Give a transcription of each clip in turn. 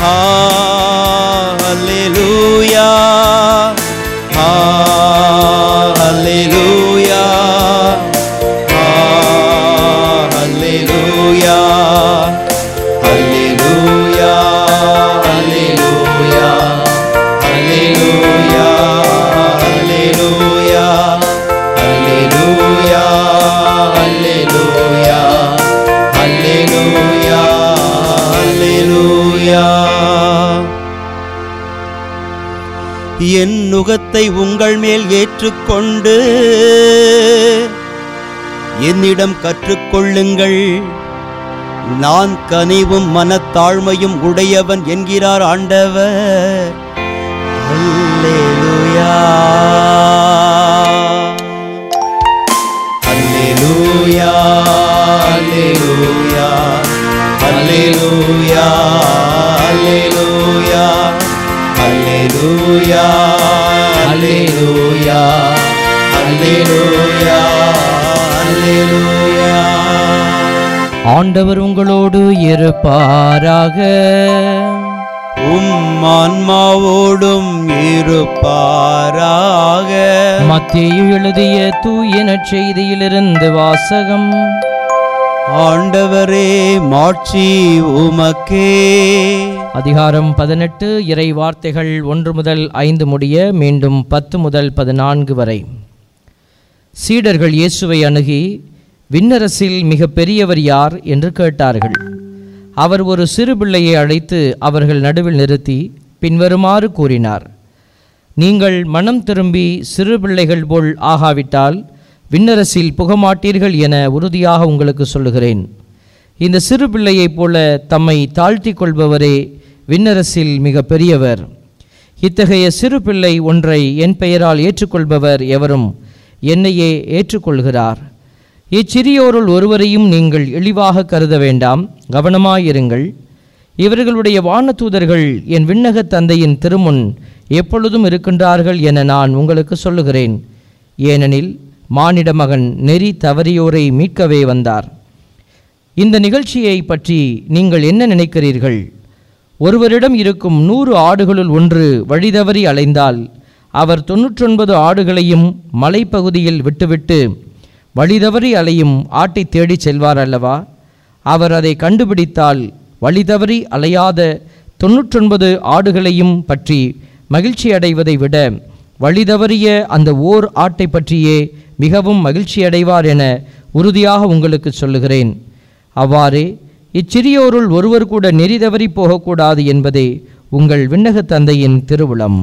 Hallelujah. Hallelujah. Hallelujah. Hallelujah. Hallelujah. Hallelujah. Hallelujah. Hallelujah. Hallelujah. Hallelujah. Hallelujah. என் நுகத்தை உங்கள் மேல் ஏற்றுக்கொண்டு என்னிடம் கற்றுக்கொள்ளுங்கள் நான் கனிவும் மனத்தாழ்மையும் உடையவன் என்கிறார் ஆண்டவர் அல்லேலூயா அல்லேலூயா அல்லேலூயா அல்லேலூயா அல்லேலூயா அல்லேலூயா அல்லேலூயா அல்லேலூயா அல்லேலூயா ஆண்டவர் உங்களோடு இருப்பாராக உம் ஆன்மாவோடும் இருப்பாராக மத்தேயு எழுதிய தூய நற்செய்தியிலிருந்து வாசகம் ஆண்டவரே மாட்சி உமக்கே அதிகாரம் பதினெட்டு இறை வார்த்தைகள் ஒன்று முதல் ஐந்து முடிய மீண்டும் பத்து முதல் பதினான்கு வரை சீடர்கள் இயேசுவை அணுகி விண்ணரசில் மிக பெரியவர் யார் என்று கேட்டார்கள் அவர் ஒரு சிறு பிள்ளையை அழைத்து அவர்கள் நடுவில் நிறுத்தி பின்வருமாறு கூறினார் நீங்கள் மனம் திரும்பி சிறு பிள்ளைகள் போல் ஆகாவிட்டால் விண்ணரசில் புகமாட்டீர்கள் என உறுதியாக உங்களுக்கு சொல்லுகிறேன் இந்த சிறு பிள்ளையைப் போல தம்மை தாழ்த்திக் கொள்பவரே விண்ணரசில் மிக பெரியவர் இத்தகைய சிறு பிள்ளை ஒன்றை என் பெயரால் ஏற்றுக்கொள்பவர் எவரும் என்னையே ஏற்றுக்கொள்கிறார் இச்சிறியோருள் ஒருவரையும் நீங்கள் இழிவாக கருத வேண்டாம் கவனமாயிருங்கள் இவர்களுடைய வானதூதர்கள் என் விண்ணகத் தந்தையின் திருமுன் எப்பொழுதும் இருக்கின்றார்கள் என நான் உங்களுக்கு சொல்லுகிறேன் ஏனெனில் மானிட மகன் நெறி தவறியோரை மீட்கவே வந்தார் இந்த நிகழ்ச்சியை பற்றி நீங்கள் என்ன நினைக்கிறீர்கள் ஒருவரிடம் இருக்கும் நூறு ஆடுகளுள் ஒன்று வழிதவறி அலைந்தால் அவர் தொன்னூற்றொன்பது ஆடுகளையும் மலைப்பகுதியில் விட்டுவிட்டு வழிதவறி அலையும் ஆட்டை தேடிச் செல்வார் அல்லவா அவர் அதை கண்டுபிடித்தால் வழிதவறி அலையாத தொன்னூற்றொன்பது ஆடுகளையும் பற்றி மகிழ்ச்சி அடைவதை விட வழிதவறிய அந்த ஓர் ஆட்டை பற்றியே மிகவும் மகிழ்ச்சி அடைவார் என உறுதியாக உங்களுக்கு சொல்லுகிறேன் அவ்வாறே இச்சிறியோருள் ஒருவர் கூட நெறி தவறி போகக்கூடாது என்பதே உங்கள் விண்ணகத் தந்தையின் திருவுளம்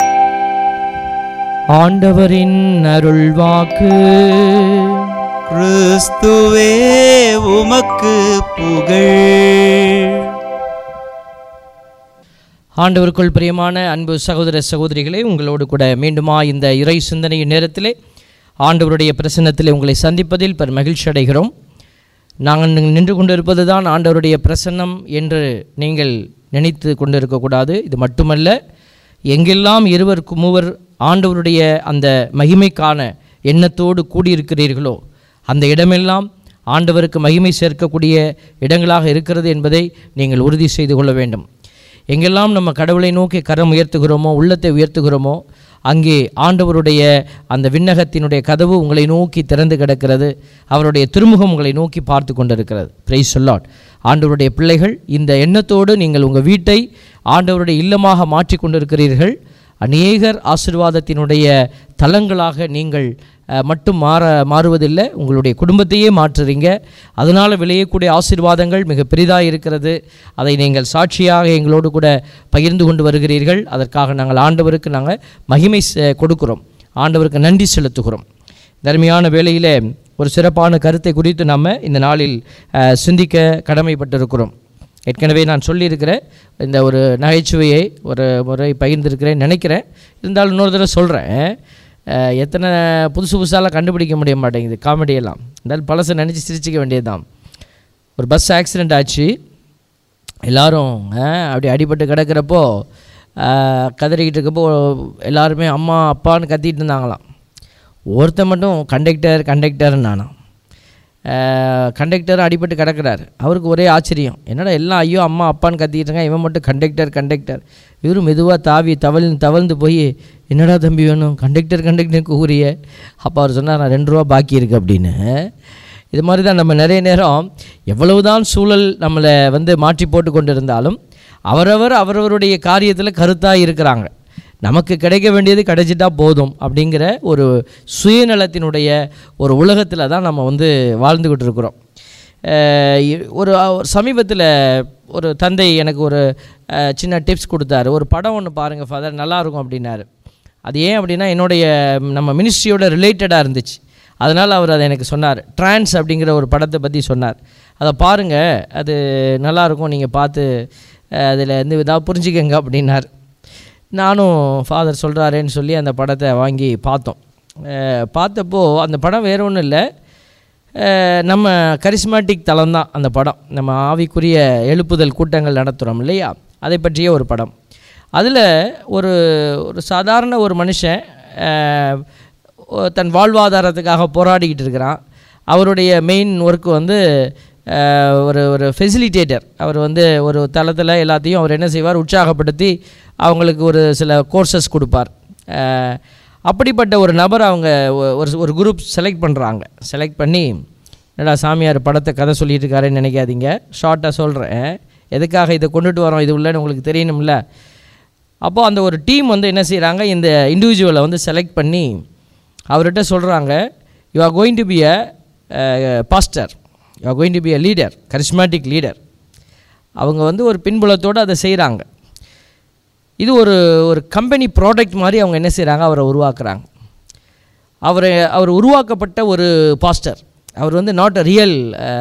ஆண்டவரின் அருள்வாக்கு கிறிஸ்துவே உமக்கு புகழ் ஆண்டவருக்குள் பிரியமான அன்பு சகோதர சகோதரிகளே உங்களோடு கூட மீண்டுமா இந்த இறை சிந்தனையின் நேரத்திலே ஆண்டவருடைய பிரசன்னத்திலே உங்களை சந்திப்பதில் பெரும் மகிழ்ச்சி அடைகிறோம் நாங்கள் நின்று- நின்று கொண்டிருப்பது தான் ஆண்டவருடைய பிரசன்னம் என்று நீங்கள் நினைத்து கொண்டிருக்கக்கூடாது இது மட்டுமல்ல எங்கெல்லாம் இருவர் கு- மூவர் ஆண்டவருடைய அந்த மகிமைக்கான எண்ணத்தோடு கூடியிருக்கிறீர்களோ அந்த இடமெல்லாம் ஆண்டவருக்கு மகிமை சேர்க்கக்கூடிய இடங்களாக இருக்கிறது என்பதை நீங்கள் உறுதி செய்து கொள்ள வேண்டும் எங்கெல்லாம் நம்ம கடவுளை நோக்கி கரம் உயர்த்துகிறோமோ உள்ளத்தை உயர்த்துகிறோமோ அங்கே ஆண்டவருடைய அந்த விண்ணகத்தினுடைய கதவு உங்களை நோக்கி திறந்து கிடக்கிறது அவருடைய திருமுகம் உங்களை நோக்கி பார்த்து கொண்டிருக்கிறது பிரைஸ் சொல்லாட் ஆண்டவருடைய பிள்ளைகள் இந்த எண்ணத்தோடு நீங்கள் உங்கள் வீட்டை ஆண்டவருடைய இல்லமாக மாற்றி கொண்டிருக்கிறீர்கள் அநேகர் ஆசிர்வாதத்தினுடைய தலங்களாக நீங்கள் அஹ், மட்டும் மாற மாறுவதில்லை உங்களுடைய குடும்பத்தையே மாற்றுறீங்க அதனால் விளையக்கூடிய ஆசீர்வாதங்கள் மிக பெரிதாக இருக்கிறது அதை நீங்கள் சாட்சியாக எங்களோடு கூட பகிர்ந்து கொண்டு வருகிறீர்கள் அதற்காக நாங்கள் ஆண்டவருக்கு நாங்கள் மகிமை செ- கொடுக்கிறோம் ஆண்டவருக்கு நன்றி செலுத்துகிறோம் தர்மையான வேளையிலே ஒரு சிறப்பான கருத்தை குறித்து நம்ம இந்த நாளில் அஹ், சிந்திக்க கடமைப்பட்டிருக்கிறோம் ஏற்கனவே நான் சொல்லியிருக்கிறேன் இந்த ஒரு நகைச்சுவையை ஒரு முறை பகிர்ந்திருக்கிறேன் நினைக்கிறேன் இருந்தாலும் இன்னொரு தடவை சொல்கிறேன் எத்தனை புதுசு புதுசாலாம் கண்டுபிடிக்க முடிய மாட்டேங்குது காமெடியெல்லாம் இருந்தாலும் பழசை நினச்சி சிரிச்சிக்க வேண்டியதுதான் ஒரு பஸ் ஆக்சிடெண்ட் ஆச்சு எல்லாரும் ஆ, அப்படி அடிபட்டு கிடக்கிறப்போ ஆ, கதறிக்கிட்டு இருக்கப்போ எல்லாருமே அம்மா அப்பான்னு கத்திட்டு இருந்தாங்களாம் ஒருத்தன் மட்டும் கண்டக்டர் கண்டக்டர்னு நானாம் கண்டக்டரும் அடிபட்டு கிடக்கிறாரு அவருக்கு ஒரே ஆச்சரியம் என்னடா எல்லாம் ஐயோ அம்மா அப்பான்னு கத்திக்கிட்டு இருக்காங்க இவன் மட்டும் கண்டக்டர் கண்டக்டர் இவரும் மெதுவாக தாவி தவழ்ந்து தவழ்ந்து போய் என்னடா தம்பி வேணும் கண்டக்டர் கண்டக்டர் கூறிய அப்போ அவர் சொன்னார் நான் ரெண்டு ரூபா பாக்கி இருக்கு அப்படின்னு இது மாதிரி தான் நம்ம நிறைய நேரம் எவ்வளவுதான் சூழல் நம்மளை வந்து மாற்றி போட்டு கொண்டு இருந்தாலும் அவரவர் அவரவருடைய காரியத்தில் கருத்தாக இருக்கிறாங்க நமக்கு கிடைக்க வேண்டியது கிடைச்சிட்டா போதும் அப்படிங்கிற ஒரு சுயநலத்தினுடைய ஒரு உலகத்தில் தான் நம்ம வந்து வாழ்ந்துக்கிட்டு இருக்கிறோம் அஹ் இ- ஒரு சமீபத்தில் ஒரு தந்தை எனக்கு ஒரு அஹ், சின்ன டிப்ஸ் கொடுத்தாரு ஒரு படம் ஒன்று பாருங்கள் ஃபாதர் நல்லாயிருக்கும் அப்படின்னாரு அது ஏன் அப்படின்னா என்னுடைய ம், நம்ம மினிஸ்ட்ரியோட ரிலேட்டடாக இருந்துச்சு அதனால் அவர் அதை எனக்கு சொன்னார் ட்ரான்ஸ் அப்படிங்கிற ஒரு படத்தை பற்றி சொன்னார் அதை பாருங்கள் அது நல்லாயிருக்கும் நீங்கள் பார்த்து அதில் இருந்து இதாக புரிஞ்சுக்கங்க அப்படின்னார் நானும் ஃபாதர் சொல்கிறாரேன்னு சொல்லி அந்த படத்தை வாங்கி பார்த்தோம் அஹ் பார்த்தப்போ அந்த படம் வேற ஒன்றும் இல்லை அஹ் நம்ம கரிஸ்மாட்டிக் தளம் தான் அந்த படம் நம்ம ஆவிக்குரிய எழுப்புதல் கூட்டங்கள் நடத்துகிறோம் இல்லையா அதை பற்றிய ஒரு படம் அதில் ஒரு ஒரு சாதாரண ஒரு மனுஷன் அஹ், ஒ- தன் வாழ்வாதாரத்துக்காக போராடிக்கிட்டு இருக்கிறான் அவருடைய மெயின் ஒர்க் வந்து அஹ், ஒரு ஒரு ஃபெசிலிட்டேட்டர் அவர் வந்து ஒரு தளத்தில் எல்லாத்தையும் அவர் என்ன செய்வார் உற்சாகப்படுத்தி அவங்களுக்கு ஒரு சில கோர்சஸ் கொடுப்பார் அஹ், அப்படிப்பட்ட ஒரு நபர் அவங்க ஒ- ஒரு ஒரு குரூப் செலக்ட் பண்ணுறாங்க செலக்ட் பண்ணி என்னடா சாமியார் படத்தை கதை சொல்லிட்டு இருக்காருன்னு நினைக்காதீங்க ஷார்ட்டாக சொல்கிறேன் எதுக்காக இதை கொண்டுட்டு வரோம் இது உள்ளன்னு உங்களுக்கு தெரியணும்ல அப்போது அந்த ஒரு டீம் வந்து என்ன செய்கிறாங்க இந்த இண்டிவிஜுவலை வந்து செலக்ட் பண்ணி அவர்கிட்ட சொல்கிறாங்க you are going to be a pastor you are going to be a leader charismatic leader அவங்க வந்து ஒரு பின்புலத்தோடு அதை செய்கிறாங்க இது ஒரு ஒரு கம்பெனி ப்ராடக்ட் மாதிரி அவங்க என்ன செய்கிறாங்க அவரை உருவாக்குறாங்க அவரை அவர் உருவாக்கப்பட்ட ஒரு பாஸ்டர் அவர் வந்து not a real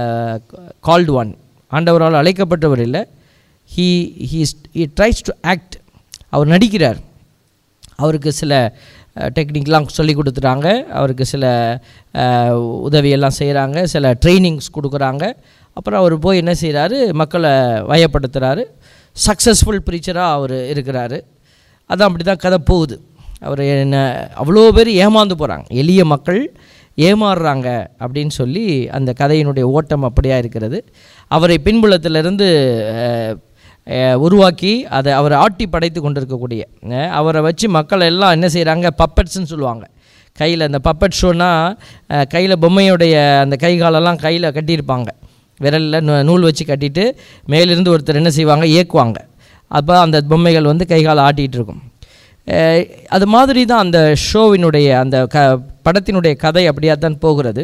called one ஆண்டவரால் அழைக்கப்பட்டவர் இல்லை he he he tries to act அவர் நடிக்கிறார் அவருக்கு சில டெக்னிக்லாம் சொல்லி கொடுத்துட்டாங்க அவருக்கு சில அஹ், உதவியெல்லாம் செய்கிறாங்க சில ட்ரைனிங்ஸ் கொடுக்குறாங்க அப்புறம் அவர் போய் என்ன செய்கிறாரு மக்களை வயப்படுத்துகிறாரு சக்ஸஸ்ஃபுல் ப்ரீச்சராக அவர் இருக்கிறாரு அதான் அப்படி தான் கதை போகுது அவர் என்ன அவ்வளோ பேர் ஏமாந்து போகிறாங்க எளிய மக்கள் ஏமாறுறாங்க அப்படின்னு சொல்லி அந்த கதையினுடைய ஓட்டம் அப்படியா இருக்கிறது அவரை பின்புலத்திலிருந்து அஹ், அஹ், உருவாக்கி அதை அவர் ஆட்டி படைத்து கொண்டிருக்கக்கூடிய அஹ், அவரை வச்சு மக்கள் எல்லாம் என்ன செய்கிறாங்க பப்பட்ஸ்ன்னு சொல்லுவாங்க கையில் அந்த பப்பட் ஷோனா கையில் பொம்மையுடைய அந்த கை காலெல்லாம் கையில் கட்டியிருப்பாங்க விரலில் நூ- நூல் வச்சு கட்டிட்டு மேலிருந்து ஒருத்தர் என்ன செய்வாங்க இயக்குவாங்க அப்போ அந்த பொம்மைகள் வந்து கை காலை ஆட்டிகிட்டு இருக்கும் அஹ் அது மாதிரி தான் அந்த ஷோவினுடைய அந்த க படத்தினுடைய கதை அப்படியே தான் போகிறது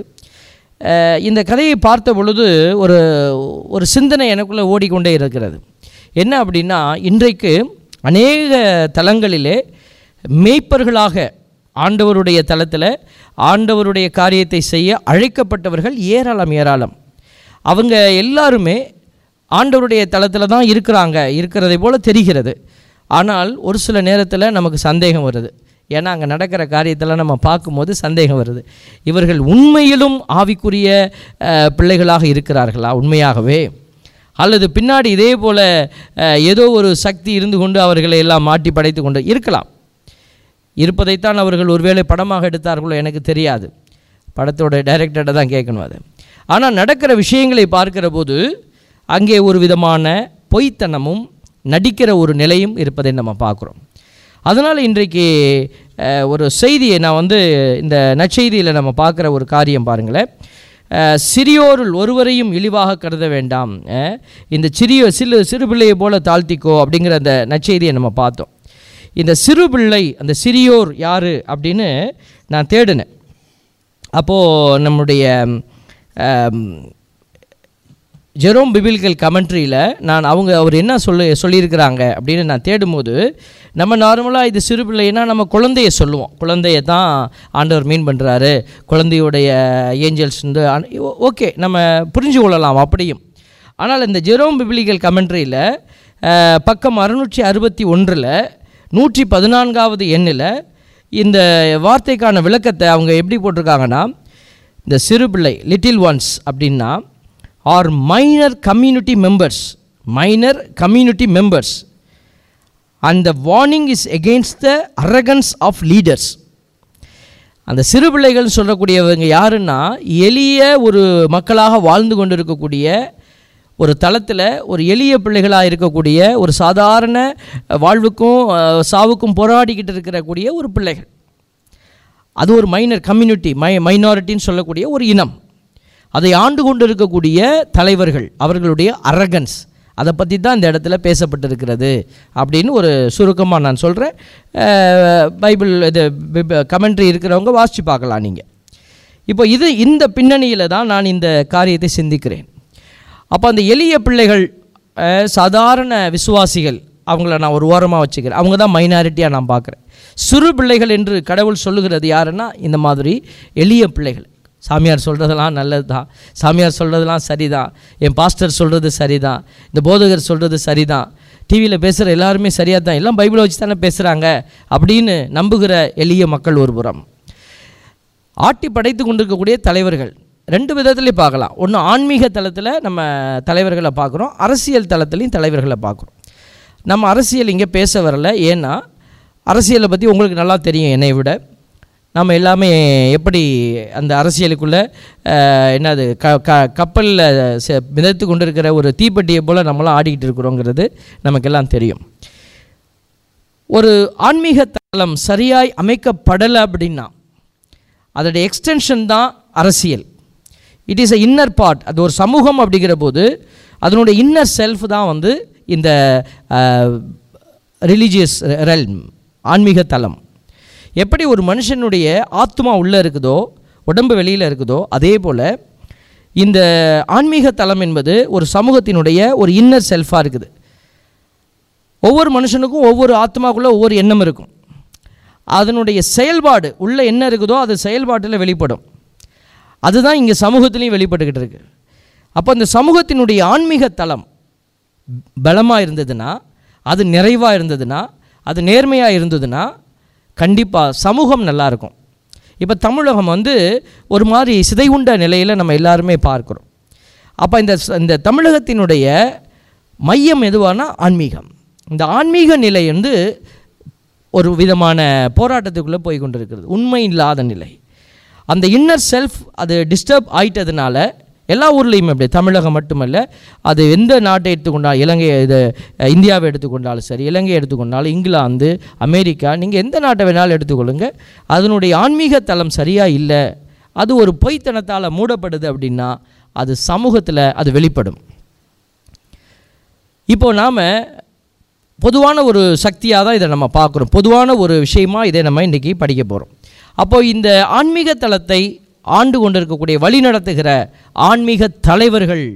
அஹ் இந்த கதையை பார்த்த பொழுது ஒரு ஒரு சிந்தனை எனக்குள்ளே ஓடிக்கொண்டே இருக்கிறது என்ன அப்படின்னா இன்றைக்கு அநேக தலங்களிலே மேய்ப்பர்களாக ஆண்டவருடைய தலத்தில் ஆண்டவருடைய காரியத்தை செய்ய அழைக்கப்பட்டவர்கள் ஏராளம் ஏராளம் அவங்க எல்லாருமே ஆண்டவருடைய தளத்தில் தான் இருக்கிறாங்க இருக்கிறதை போல தெரிகிறது ஆனால் ஒரு சில நேரத்தில் நமக்கு சந்தேகம் வருது ஏன்னா அங்கே நடக்கிற காரியத்தில் நம்ம பார்க்கும்போது சந்தேகம் வருது இவர்கள் உண்மையிலும் ஆவிக்குரிய அஹ், பிள்ளைகளாக இருக்கிறார்களா உண்மையாகவே அல்லது பின்னாடி இதே போல் அஹ், ஏதோ ஒரு சக்தி இருந்து கொண்டு அவர்களை எல்லாம் மாட்டி படைத்து கொண்டு இருக்கலாம் இருப்பதைத்தான் அவர்கள் ஒருவேளை படமாக எடுத்தார்களோ எனக்கு தெரியாது படத்தோட டைரக்டர்கிட்ட தான் கேட்கணும் அது ஆனால் நடக்கிற விஷயங்களை பார்க்கிற போது அங்கே ஒரு விதமான பொய்த்தனமும் நடிக்கிற ஒரு நிலையும் இருப்பதை நம்ம பார்க்குறோம் அதனால் இன்றைக்கு அஹ், ஒரு செய்தியை நான் வந்து இந்த நற்செய்தியில் நம்ம பார்க்குற ஒரு காரியம் பாருங்களேன் அஹ், சிறியோருள் ஒருவரையும் இழிவாக கருத வேண்டாம் அஹ், இந்த சிறிய சிறு சிறு பிள்ளையை போல தாழ்த்திக்கோ அப்படிங்கிற அந்த நற்செய்தியை நம்ம பார்த்தோம் இந்த சிறு பிள்ளை அந்த சிறியோர் யார் அப்படின்னு நான் தேடினேன் அப்போது நம்முடைய ஆம், ஜெரோம் பிபில்கல் கமெண்ட்ரியில் நான் அவங்க அவர் என்ன சொல்லி சொல்லியிருக்கிறாங்க அப்படின்னு நான் தேடும்போது நம்ம நார்மலாக இது சிறு பிள்ளைன்னா நம்ம குழந்தைய சொல்லுவோம் குழந்தைய தான் ஆண்டவர் மீன் பண்ணுறாரு குழந்தையுடைய ஏஞ்சல்ஸ் வந்து ஓகே நம்ம புரிஞ்சு கொள்ளலாம் அப்படியும் ஆனால் இந்த ஜெரோம் பிபிலிக்கல் கமெண்ட்ரியில் பக்கம் அறுநூற்றி அறுபத்தி ஒன்றில் நூற்றி பதினான்காவது எண்ணில் இந்த வார்த்தைக்கான விளக்கத்தை அவங்க எப்படி போட்டிருக்காங்கன்னா இந்த சிறு பிள்ளை லிட்டில் ஒன்ஸ் அப்படின்னா or minor community members minor community members and the warning is against the arrogance of leaders அந்த சிறு பிள்ளைகள் சொல்லக்கூடியவங்க யாருன்னா எளிய ஒரு மக்களாக வாழ்ந்து கொண்டு இருக்கக்கூடிய ஒரு தளத்தில் ஒரு எளிய பிள்ளைகளாக இருக்கக்கூடிய ஒரு சாதாரண வாழ்வுக்கும் அஹ், சாவுக்கும் போராடிக்கிட்டு இருக்கக்கூடிய ஒரு பிள்ளைகள் அது ஒரு மைனர் கம்யூனிட்டி மை மைனாரிட்டின்னு சொல்லக்கூடிய ஒரு இனம் அதை ஆண்டு கொண்டு இருக்கக்கூடிய தலைவர்கள் அவர்களுடைய அரகன்ஸ் அதை பற்றி தான் இந்த இடத்துல பேசப்பட்டிருக்கிறது அப்படின்னு ஒரு சுருக்கமாக நான் சொல்கிறேன் பைபிள் இது கமெண்ட்ரி இருக்கிறவங்க வாசித்து பார்க்கலாம் நீங்கள் இப்போ இது இந்த பின்னணியில் தான் நான் இந்த காரியத்தை சிந்திக்கிறேன் அப்போ அந்த எளிய பிள்ளைகள் அஹ், சாதாரண விசுவாசிகள் அவங்கள நான் ஒரு ஓரமாக வச்சுக்கிறேன் அவங்க தான் மைனாரிட்டியாக நான் பார்க்குறேன் சிறு பிள்ளைகள் என்று கடவுள் சொல்லுகிறது யாருன்னா இந்த மாதிரி எளிய பிள்ளைகள் சாமியார் சொல்கிறதெல்லாம் நல்லது தான் சாமியார் சொல்கிறதெல்லாம் சரிதான் என் பாஸ்டர் சொல்கிறது சரிதான் இந்த போதகர் சொல்கிறது சரிதான் டிவியில் பேசுகிற எல்லாருமே சரியாக தான் எல்லாம் பைபிளை வச்சு தானே பேசுகிறாங்க அப்படின்னு நம்புகிற எளிய மக்கள் ஒரு புறம் ஆட்டி படைத்து கொண்டிருக்கக்கூடிய தலைவர்கள் ரெண்டு விதத்துலையும் பார்க்கலாம் ஒன்று ஆன்மீக தளத்தில் நம்ம தலைவர்களை பார்க்குறோம் அரசியல் தளத்துலையும் தலைவர்களை பார்க்குறோம் நம்ம அரசியல் இங்கே பேச வரல ஏன்னா அரசியலை பற்றி உங்களுக்கு நல்லா தெரியும் என்னை விட நம்ம எல்லாமே எப்படி அந்த அரசியலுக்குள்ளே அஹ், என்னது க க கப்பலில் செ- மிதத்து கொண்டு இருக்கிற ஒரு தீப்பெட்டியை போல் நம்மளாம் ஆடிக்கிட்டு இருக்கிறோங்கிறது நமக்கெல்லாம் தெரியும் ஒரு ஆன்மீக தளம் சரியாய் அமைக்கப்படலை அப்படின்னா அதோடைய எக்ஸ்டென்ஷன் தான் அரசியல் it is a inner part அது ஒரு சமூகம் அப்படிங்கிற போது அதனுடைய இன்னர் செல்ஃப் தான் வந்து இந்த ரிலீஜியஸ் ரெல்ம் ஆன்மீக தலம் எப்படி ஒரு மனுஷனுடைய ஆத்மா உள்ளே இருக்குதோ உடம்பு வெளியில் இருக்குதோ அதே போல் இந்த ஆன்மீக தலம் என்பது ஒரு சமூகத்தினுடைய ஒரு இன்னர் செல்ஃபாக இருக்குது ஒவ்வொரு மனுஷனுக்கும் ஒவ்வொரு ஆத்மாக்குள்ளே ஒவ்வொரு எண்ணம் இருக்கும் அதனுடைய செயல்பாடு உள்ள என்ன இருக்குதோ அது செயல்பாட்டில் வெளிப்படும் அதுதான் இங்கே சமூகத்திலையும் வெளிப்பட்டுக்கிட்டு இருக்கு அப்போ அந்த சமூகத்தினுடைய ஆன்மீக தளம் பலமாக இருந்ததுன்னா அது நிறைவாக இருந்ததுன்னா அது நேர்மையாக இருந்ததுன்னா கண்டிப்பாக சமூகம் நல்லா இருக்கும் இப்போ தமிழகம் வந்து ஒரு மாதிரி சிதைவுண்ட நிலையில் நம்ம எல்லாருமே பார்க்குறோம் அப்போ இந்த ச- இந்த தமிழகத்தினுடைய மையம் எதுவானா ஆன்மீகம் இந்த ஆன்மீக நிலை வந்து ஒரு விதமான போராட்டத்துக்குள்ளே போய் கொண்டிருக்கிறது உண்மை இல்லாத நிலை அந்த இன்னர் செல்ஃப் அது டிஸ்டர்ப் ஆயிட்டதுனால எல்லா ஊர்லேயுமே அப்படி தமிழகம் மட்டுமல்ல அது எந்த நாட்டை எடுத்துக்கொண்டாலும் இலங்கை இது அஹ், இந்தியாவை எடுத்துக்கொண்டாலும் சரி இலங்கை எடுத்துக்கொண்டாலும் இங்கிலாந்து அமெரிக்கா நீங்கள் எந்த நாட்டை வேணாலும் எடுத்துக்கொள்ளுங்க அதனுடைய ஆன்மீக தளம் சரியாக இல்லை அது ஒரு பொய்த்தனத்தால் மூடப்படுது அப்படின்னா அது சமூகத்தில் அது வெளிப்படும் இப்போ நாம் பொதுவான ஒரு சக்தியாக தான் இதை நம்ம பார்க்குறோம் பொதுவான ஒரு விஷயமா இதை நம்ம இன்றைக்கி படிக்க போகிறோம் அப்போ இந்த ஆன்மீக தளத்தை ஆண்டு கொண்டிருக்கக்கூடிய வழி நடத்துகிற ஆன்மீக தலைவர்கள்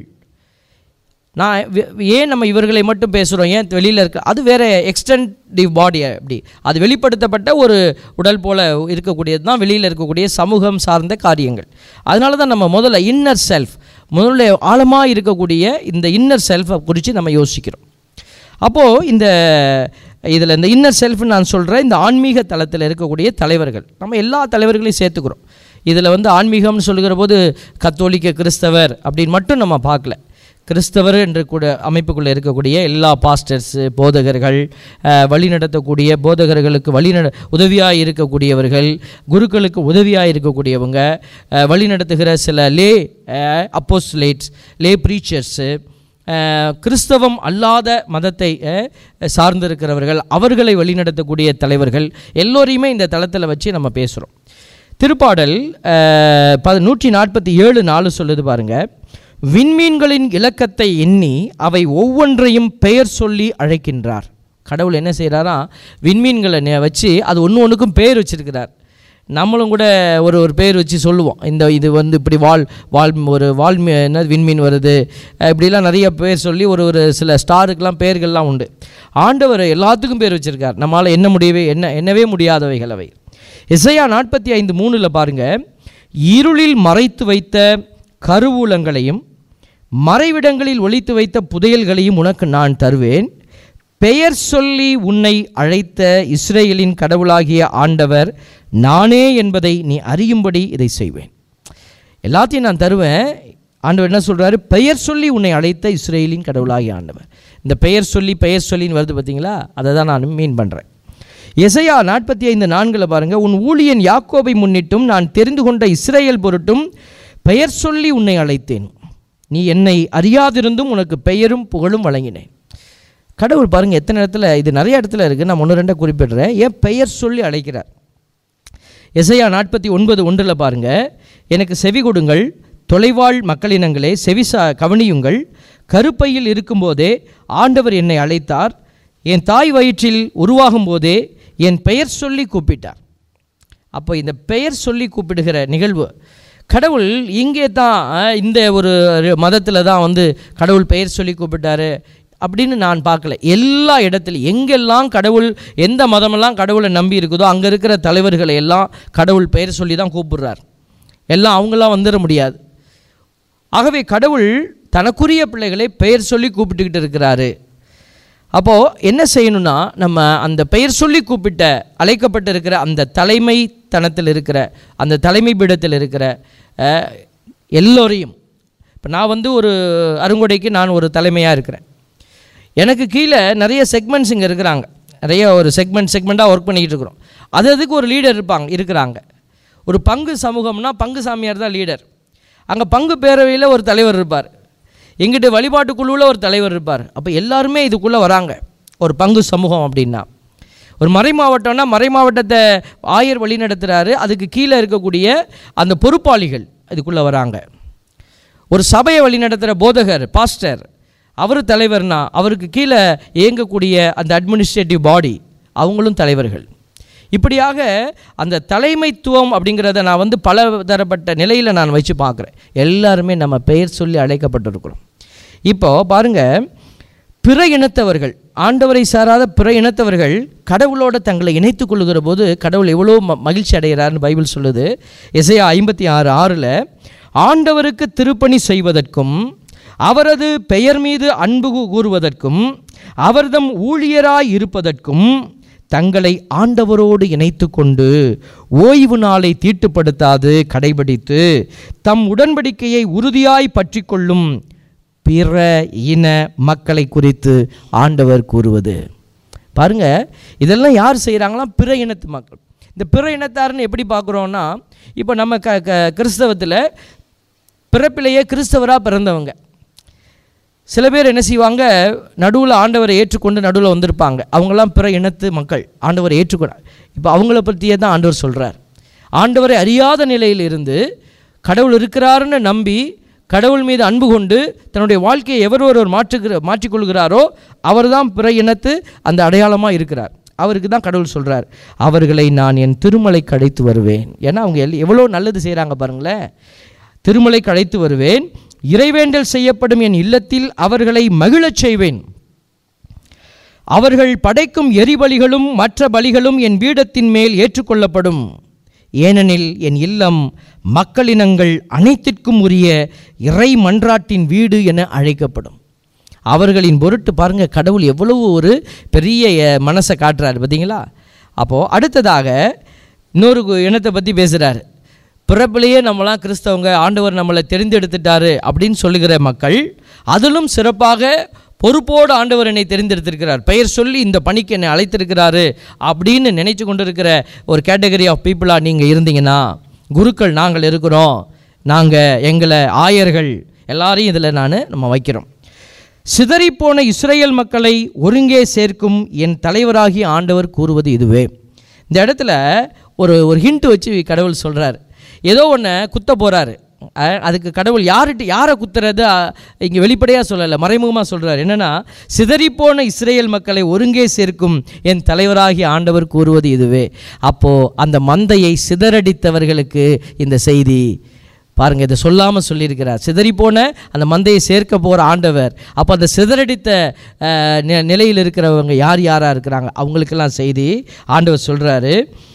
நான் வி- ஏன் நம்ம இவர்களை மட்டும் பேசுகிறோம் ஏன் வெளியில் இருக்க அது வேறு எக்ஸ்டென்டிவ் பாடி அப்படி அது வெளிப்படுத்தப்பட்ட ஒரு உடல் போல் இருக்கக்கூடியது தான் வெளியில் இருக்கக்கூடிய சமூகம் சார்ந்த காரியங்கள் அதனால தான் நம்ம முதல்ல இன்னர் செல்ஃப் முதல்ல ஆழமாக இருக்கக்கூடிய இந்த இன்னர் செல்ஃபை குறித்து நம்ம யோசிக்கிறோம் அப்போது இந்த இதில் இந்த இன்னர் செல்ஃப்னு நான் சொல்கிறேன் இந்த ஆன்மீக தளத்தில் இருக்கக்கூடிய தலைவர்கள் நம்ம எல்லா தலைவர்களையும் சேர்த்துக்கிறோம் இதில் வந்து ஆன்மீகம்னு சொல்லுகிற போது கத்தோலிக்க கிறிஸ்தவர் அப்படின்னு மட்டும் நம்ம பார்க்கல கிறிஸ்தவர் என்று கூட அமைப்புக்குள்ளே இருக்கக்கூடிய எல்லா பாஸ்டர்ஸு போதகர்கள் அஹ், வழிநடத்தக்கூடிய போதகர்களுக்கு வழிநட உதவியாக இருக்கக்கூடியவர்கள் குருக்களுக்கு உதவியாக இருக்கக்கூடியவங்க அஹ், வழிநடத்துகிற சில லே அப்போஸ்லேட்ஸ் லே ப்ரீச்சர்ஸு அஹ், கிறிஸ்தவம் அல்லாத மதத்தை அஹ், சார்ந்திருக்கிறவர்கள் அவர்களை வழிநடத்தக்கூடிய தலைவர்கள் எல்லோரையுமே இந்த தளத்தில் வச்சு நம்ம பேசுகிறோம் திருப்பாடல் அஹ், ப நூற்றி நாற்பத்தி ஏழு நாலு சொல்லுது பாருங்க விண்மீன்களின் இலக்கத்தை எண்ணி அவை ஒவ்வொன்றையும் பெயர் சொல்லி அழைக்கின்றார் கடவுள் என்ன செய்கிறாரா விண்மீன்களை நெ- வச்சு அது ஒன்று ஒன்றுக்கும் பெயர் வச்சிருக்கிறார் நம்மளும் கூட ஒரு ஒரு பேர் வச்சு சொல்லுவோம் இந்த இது வந்து இப்படி வால் வால் ஒரு வால் மீ- என்ன விண்மீன் வருது அஹ் இப்படிலாம் நிறைய பேர் சொல்லி ஒரு ஒரு சில ஸ்டாருக்கெலாம் பேர்கள்லாம் உண்டு ஆண்டவர் எல்லாத்துக்கும் பேர் வச்சிருக்கார் நம்மளால் என்ன முடியவே என்ன என்னவே முடியாதவைகள் அவை இசையா நாற்பத்தி ஐந்து மூணில் பாருங்க இருளில் மறைத்து வைத்த கருவூலங்களையும் மறைவிடங்களில் ஒளித்து வைத்த புதையல்களையும் உனக்கு நான் தருவேன் பெயர் சொல்லி உன்னை அழைத்த இஸ்ரேலின் கடவுளாகிய ஆண்டவர் நானே என்பதை நீ அறியும்படி இதை செய்வேன் எல்லாத்தையும் நான் தருவேன் ஆண்டவர் என்ன சொல்றாரு பெயர் சொல்லி உன்னை அழைத்த இஸ்ரேலின் கடவுளாகிய ஆண்டவர் இந்த பெயர் சொல்லி பெயர் சொல்லின்னு வருது பார்த்தீங்களா அதை தான் நான் மீன் பண்ணுறேன் எசையா நாற்பத்தி ஐந்து நான்கில் பாருங்க உன் ஊழியன் யாக்கோபை முன்னிட்டும் நான் தெரிந்து கொண்ட இஸ்ரேல் பொருட்டும் பெயர் சொல்லி உன்னை அழைத்தேன் நீ என்னை அறியாதிருந்தும் உனக்கு பெயரும் புகழும் வழங்கினேன் கடவுள் பாருங்க எத்தனை இடத்துல இது நிறைய இடத்துல இருக்குது நான் ஒன்று ரெண்டை குறிப்பிடுறேன் ஏன் பெயர் சொல்லி அழைக்கிறார் எசையா நாற்பத்தி ஒன்பது ஒன்றில் பாருங்க எனக்கு செவி கொடுங்கள் தொலைவாழ் மக்களினங்களே செவிசா கவனியுங்கள் கருப்பையில் இருக்கும்போதே ஆண்டவர் என்னை அழைத்தார் என் தாய் வயிற்றில் உருவாகும் போதே என் பெயர் சொல்லி கூப்பிட்டார் அப்போ இந்த பெயர் சொல்லி கூப்பிடுகிற நிகழ்வு கடவுள் இங்கே தான் அஹ், இந்த ஒரு மதத்தில் தான் வந்து கடவுள் பெயர் சொல்லி கூப்பிட்டாரு அப்படின்னு நான் பார்க்கல எல்லா இடத்துலையும் எங்கெல்லாம் கடவுள் எந்த மதமெல்லாம் கடவுளை நம்பி இருக்குதோ அங்கே இருக்கிற தலைவர்களை எல்லாம் கடவுள் பெயர் சொல்லி தான் கூப்பிடுறார் எல்லாம் அவங்களாம் வந்துட முடியாது ஆகவே கடவுள் தனக்குரிய பிள்ளைகளை பெயர் சொல்லி கூப்பிட்டுக்கிட்டு இருக்கிறாரு அப்போது என்ன செய்யணும்னா நம்ம அந்த பெயர் சொல்லி கூப்பிட்ட அழைக்கப்பட்டு இருக்கிற அந்த தலைமைத்தனத்தில் இருக்கிற அந்த தலைமை பீடத்தில் இருக்கிற அஹ், எல்லோரையும் இப்போ நான் வந்து ஒரு அருங்கொடைக்கு நான் ஒரு தலைமையாக இருக்கிறேன் எனக்கு கீழே நிறைய செக்மெண்ட்ஸ் இங்கே இருக்கிறாங்க நிறைய ஒரு செக்மெண்ட் செக்மெண்ட்டாக ஒர்க் பண்ணிக்கிட்டு இருக்கிறோம் அது அதுக்கு ஒரு லீடர் இருப்பாங்க இருக்கிறாங்க ஒரு பங்கு சமூகம்னா பங்கு சாமியார் தான் லீடர் அங்கே பங்கு பேரவையில் ஒரு தலைவர் இருப்பார் எங்கிட்ட வழிபாட்டு குழுவில் ஒரு தலைவர் இருப்பார் அப்போ எல்லாருமே இதுக்குள்ளே வராங்க ஒரு பங்கு சமூகம் அப்படின்னா ஒரு மறை மாவட்டம்னா மறை மாவட்டத்தை ஆயர் வழி நடத்துகிறாரு அதுக்கு கீழே இருக்கக்கூடிய அந்த பொறுப்பாளிகள் இதுக்குள்ளே வராங்க ஒரு சபையை வழி நடத்துகிற போதகர் பாஸ்டர் அவர் தலைவர்னா அவருக்கு கீழே இயங்கக்கூடிய அந்த அட்மினிஸ்ட்ரேட்டிவ் பாடி அவங்களும் தலைவர்கள் இப்படியாக அந்த தலைமைத்துவம் அப்படிங்கிறத நான் வந்து பல தரப்பட்ட நிலையில் நான் வச்சு பார்க்குறேன் எல்லாருமே நம்ம பெயர் சொல்லி அழைக்கப்பட்டிருக்கிறோம் இப்போ பாருங்க பிற இனத்தவர்கள் ஆண்டவரை சாராத பிற இனத்தவர்கள் கடவுளோட தங்களை இணைத்துக் கொள்ளுகிற போது கடவுள் எவ்வளோ ம மகிழ்ச்சி அடைகிறார்னு பைபிள் சொல்லுது எசையா ஐம்பத்தி ஆறு ஆறில் ஆண்டவருக்கு திருப்பணி செய்வதற்கும் அவரது பெயர் மீது அன்பு கூ- கூறுவதற்கும் அவர்தம் ஊழியராய் இருப்பதற்கும் தங்களை ஆண்டவரோடு இணைத்து கொண்டு ஓய்வு நாளை தீட்டுப்படுத்தாது கடைபிடித்து தம் உடன்படிக்கையை உறுதியாய் பற்றி கொள்ளும் பிற இன மக்களை குறித்து ஆண்டவர் கூறுவது பாருங்க இதெல்லாம் யார் செய்கிறாங்களாம் பிற இனத்து மக்கள் இந்த பிற இனத்தாருன்னு எப்படி பார்க்குறோன்னா இப்போ நம்ம க க கிறிஸ்தவத்தில் பிறப்பிலேயே கிறிஸ்தவராக பிறந்தவங்க சில பேர் என்ன செய்வாங்க நடுவில் ஆண்டவரை ஏற்றுக்கொண்டு நடுவில் வந்திருப்பாங்க அவங்கெல்லாம் பிற இனத்து மக்கள் ஆண்டவரை ஏற்றுக்கொள்ள இப்போ அவங்கள பற்றியே தான் ஆண்டவர் சொல்கிறார் ஆண்டவரை அறியாத நிலையில் இருந்து கடவுள் இருக்கிறாருன்னு நம்பி கடவுள் மீது அன்பு கொண்டு தன்னுடைய வாழ்க்கையை எவர் ஒருவர் மாற்றுகிற மாற்றிக்கொள்கிறாரோ அவர்தான் பிற இனத்து அந்த அடையாளமாக இருக்கிறார் அவருக்கு தான் கடவுள் சொல்கிறார் அவர்களை நான் என் திருமலைக்கு அழைத்து வருவேன் ஏன்னா அவங்க எல் எவ்வளோ நல்லது செய்கிறாங்க பாருங்களேன் திருமலைக்கு அழைத்து வருவேன் இறைவேண்டல் செய்யப்படும் என் இல்லத்தில் அவர்களை மகிழச் செய்வேன் அவர்கள் படைக்கும் எரிபலிகளும் மற்ற பலிகளும் என் பீடத்தின் மேல் ஏற்றுக்கொள்ளப்படும் ஏனெனில் என் இல்லம் மக்களினங்கள் அனைத்திற்கும் உரிய இறை மன்றாட்டின் வீடு என அழைக்கப்படும் அவர்களின் பொருட்டு பாருங்க கடவுள் எவ்வளவு ஒரு பெரிய அஹ், மனசை காட்டுறாரு பார்த்தீங்களா அப்போது அடுத்ததாக இன்னொரு கு- இனத்தை பற்றி பேசுகிறார் பிறப்பிலேயே நம்மளாம் கிறிஸ்தவங்க ஆண்டவர் நம்மளை தெரிந்தெடுத்துட்டாரு அப்படின்னு சொல்லுகிற மக்கள் அதிலும் சிறப்பாக பொறுப்போடு ஆண்டவர் என்னை தெரிந்தெடுத்திருக்கிறார் பெயர் சொல்லி இந்த பணிக்கு என்னை அழைத்திருக்கிறாரு அப்படின்னு நினைச்சு கொண்டிருக்கிற ஒரு கேட்டகரி ஆஃப் பீப்புளாக நீங்கள் இருந்தீங்கன்னா குருக்கள் நாங்கள் இருக்கிறோம் நாங்கள் எங்களை ஆயர்கள் எல்லாரையும் இதில் நான் நம்ம வைக்கிறோம் சிதறிப்போன இஸ்ரேல் மக்களை ஒருங்கே சேர்க்கும் என் தலைவராகிய ஆண்டவர் கூறுவது இதுவே இந்த இடத்துல ஒரு ஒரு ஹிண்ட் வச்சு கடவுள் சொல்கிறார் ஏதோ ஒன்று குத்த போகிறாரு அதுக்கு கடவுள் யார்கிட்ட யாரை குத்துறது இங்கே வெளிப்படையாக சொல்லலை மறைமுகமாக சொல்கிறார் என்னென்னா சிதறிப்போன இஸ்ரேல் மக்களை ஒருங்கே சேர்க்கும் என் தலைவராகிய ஆண்டவர் கூறுவது இதுவே அப்போது அந்த மந்தையை சிதறடித்தவர்களுக்கு இந்த செய்தி பாருங்க இதை சொல்லாமல் சொல்லியிருக்கிறார் சிதறிப்போன அந்த மந்தையை சேர்க்க போகிற ஆண்டவர் அப்போ அந்த சிதறடித்த அஹ், நி- நிலையில் இருக்கிறவங்க யார் யாராக இருக்கிறாங்க அவங்களுக்கெல்லாம் செய்தி ஆண்டவர் சொல்கிறாரு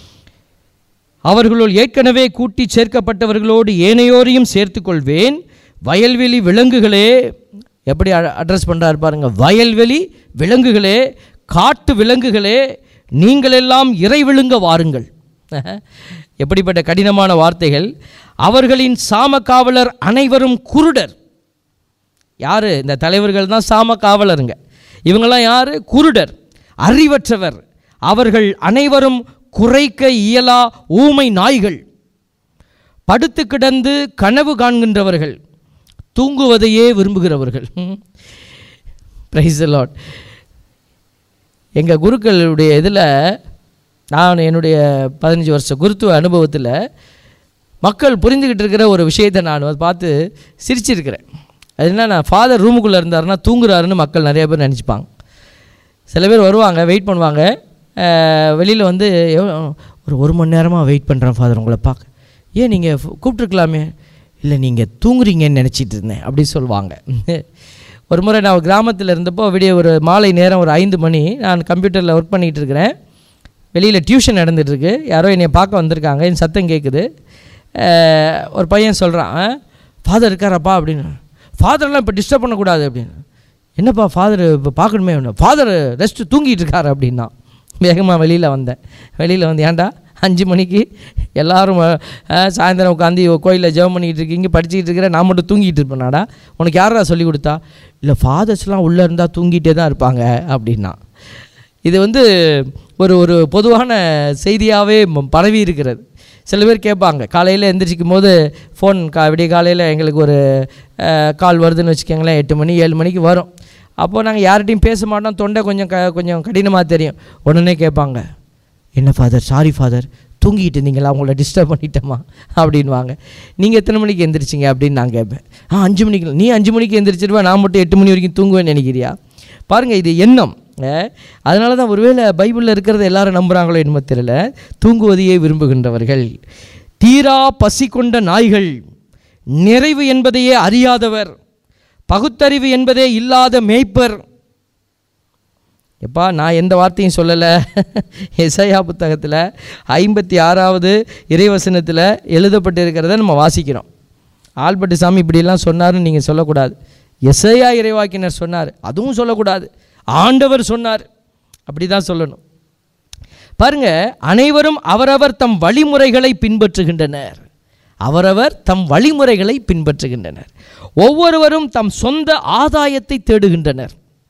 அவர்களுள் ஏற்கனவே கூட்டி சேர்க்கப்பட்டவர்களோடு ஏனையோரையும் சேர்த்துக்கொள்வேன் வயல்வெளி விலங்குகளே எப்படி அட்ரஸ் பண்ணுறாரு பாருங்க வயல்வெளி விலங்குகளே காட்டு விலங்குகளே நீங்களெல்லாம் இறை விழுங்க வாருங்கள் எப்படிப்பட்ட கடினமான வார்த்தைகள் அவர்களின் சாம காவலர் அனைவரும் குருடர் யார் இந்த தலைவர்கள் தான் சாம காவலருங்க இவங்கெல்லாம் யார் குருடர் அறிவற்றவர் அவர்கள் அனைவரும் குறைக்க இயலா ஊமை நாய்கள் படுத்து கிடந்து கனவு காண்கின்றவர்கள் தூங்குவதையே விரும்புகிறவர்கள் பிரைஸ் லாட் எங்கள் குருக்களுடைய இதில் நான் என்னுடைய பதினஞ்சு வருஷ குருத்துவ அனுபவத்தில் மக்கள் புரிந்துக்கிட்டு இருக்கிற ஒரு விஷயத்தை நான் அதை பார்த்து சிரிச்சிருக்கிறேன் அது என்ன ஃபாதர் ரூமுக்குள்ளே இருந்தாருன்னா தூங்குறாருன்னு மக்கள் நிறைய பேர் நினச்சிப்பாங்க சில பேர் வருவாங்க வெயிட் பண்ணுவாங்க வெளியில் வந்து எவ்வளோ ஒரு ஒரு மணி நேரமாக வெயிட் பண்ணுறேன் ஃபாதர் உங்களை பார்க்க ஏன் நீங்கள் கூப்பிட்ருக்கலாமே இல்லை நீங்கள் தூங்குறீங்கன்னு நினச்சிட்டு இருந்தேன் அப்படி சொல்லுவாங்க ஒரு முறை நான் ஒரு கிராமத்தில் இருந்தப்போ விடிய ஒரு மாலை நேரம் ஒரு ஐந்து மணி நான் கம்ப்யூட்டரில் ஒர்க் பண்ணிகிட்டு இருக்கிறேன் வெளியில் டியூஷன் நடந்துகிட்ருக்கு யாரோ என்னை பார்க்க வந்திருக்காங்க என் சத்தம் கேட்குது அஹ், ஒரு பையன் சொல்கிறான் ஃபாதர் இருக்காராப்பா அப்படின்னு ஃபாதர்லாம் இப்போ டிஸ்டர்ப் பண்ணக்கூடாது அப்படின்னு என்னப்பா ஃபாதர் இப்போ பார்க்கணுமே ஃபாதர் ரெஸ்ட்டு தூங்கிட்டு இருக்காரு அப்படின்னா வேகமாக வெளியில் வந்தேன் வெளியில் வந்து ஏன்டா அஞ்சு மணிக்கு எல்லாரும் அஹ், சாயந்தரம் உட்காந்து கோயிலில் ஜெபம் பண்ணிக்கிட்டு இருக்கீங்க படிச்சுக்கிட்டு இருக்கிற நான் மட்டும் தூங்கிட்டு இருப்பேனாடா உனக்கு யாரா சொல்லி கொடுத்தா இல்லை ஃபாதர்ஸ்லாம் உள்ளே இருந்தால் தூங்கிட்டே தான் இருப்பாங்க அப்படின்னா இது வந்து ஒரு ஒரு பொதுவான செய்தியாகவே பரவி இருக்கிறது சில பேர் கேட்பாங்க காலையில் எந்திரிச்சிக்கும் போது ஃபோன் கா விடிய காலையில் எங்களுக்கு ஒரு அஹ், கால் வருதுன்னு வச்சுக்கோங்களேன் எட்டு மணி ஏழு மணிக்கு வரும் அப்போது நாங்கள் யார்கிட்டையும் பேச மாட்டோம் தொண்டை கொஞ்சம் க கொஞ்சம் கடினமாக தெரியும் உடனே கேட்பாங்க என்ன ஃபாதர் சாரி ஃபாதர் தூங்கிட்டு இருந்தீங்களா உங்களை டிஸ்டர்ப் பண்ணிட்டோமா அப்படின்வாங்க நீங்கள் எத்தனை மணிக்கு எந்திரிச்சிங்க அப்படின்னு நான் கேட்பேன் ஆ அஞ்சு மணிக்கு நீ அஞ்சு மணிக்கு எந்திரிச்சிருவா நான் மட்டும் எட்டு மணி வரைக்கும் தூங்குவேன்னு நினைக்கிறியா பாருங்கள் இது எண்ணம் அதனால தான் ஒருவேளை பைபிளில் இருக்கிறத எல்லாரும் நம்புகிறாங்களோ என்னமோ தெரியல தூங்குவதையே விரும்புகின்றவர்கள் தீரா பசி கொண்ட நாய்கள் நிறைவு என்பதையே அறியாதவர் பகுத்தறிவு என்பதே இல்லாத மேய்ப்பர் எப்பா நான் எந்த வார்த்தையும் சொல்லலை எசையா புத்தகத்தில் ஐம்பத்தி ஆறாவது இறைவசனத்தில் எழுதப்பட்டிருக்கிறத நம்ம வாசிக்கிறோம் ஆல்பர்ட் சாமி இப்படியெல்லாம் சொன்னாருன்னு நீங்கள் சொல்லக்கூடாது எசையா இறைவாக்கினர் சொன்னார் அதுவும் சொல்லக்கூடாது ஆண்டவர் சொன்னார் அப்படி தான் சொல்லணும் பாருங்க அனைவரும் அவரவர் தம் வழிமுறைகளை பின்பற்றுகின்றனர் அவரவர் தம் வழிமுறைகளை பின்பற்றுகின்றனர் ஒவ்வொருவரும் தம் சொந்த ஆதாயத்தை தேடுகின்றனர்